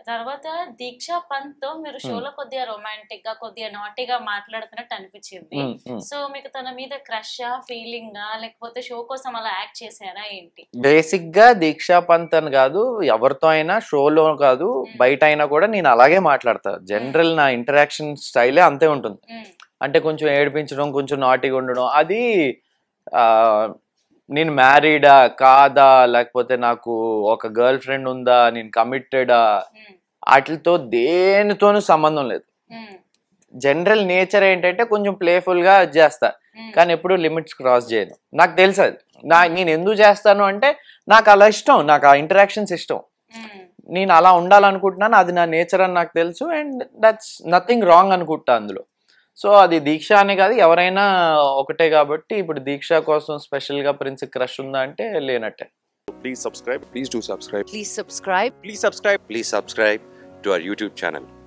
తర్వాత దీక్షా పంత్ తో మీరు షోలో కొద్దిగా రొమాంటిక్ గా కొద్దిగా నాటీగా మాట్లాడుతున్నట్టు అనిపించింది ఉమ్, ఉమ్. సో మీకు తన మీద క్రష్ ఫీలింగ్ లేకపోతే షో కోసం అలా యాక్ట్ చేశారా ఏంటి బేసిక్ గా దీక్షా పంత్ అని కాదు ఎవరితో అయినా షోలో కాదు బయట అయినా కూడా నేను అలాగే మాట్లాడతా జనరల్ నా ఇంటరాక్షన్ స్టైలే అంతే ఉంటుంది ఉమ్, అంటే కొంచెం ఏడిపించడం కొంచెం నాటిగా ఉండడం అది ఆ, నేను మ్యారీడా కాదా లేకపోతే నాకు ఒక గర్ల్ ఫ్రెండ్ ఉందా నేను కమిటెడా ఉమ్, వాటితో దేనితోనూ సంబంధం లేదు ఉమ్, జనరల్ నేచర్ ఏంటంటే కొంచెం ప్లేఫుల్ గా చేస్తా ఉమ్, కానీ ఎప్పుడు లిమిట్స్ క్రాస్ చేయను నాకు తెలుసు అది నా నేను ఎందుకు చేస్తాను అంటే నాకు అలా ఇష్టం నాకు ఆ ఇంటరాక్షన్స్ ఇష్టం ఉమ్, నేను అలా ఉండాలనుకుంటున్నాను అది నా నేచర్ అని నాకు తెలుసు అండ్ దట్స్ నథింగ్ రాంగ్ అనుకుంటా అందులో సో అది దీక్ష అనే కాదు ఎవరైనా ఒకటే కాబట్టి ఇప్పుడు దీక్ష కోసం స్పెషల్గా ప్రిన్స్ క్రష్ ఉందా అంటే లేనట్టే Please subscribe. Please do subscribe. Please subscribe. Please subscribe. Please subscribe to our YouTube channel.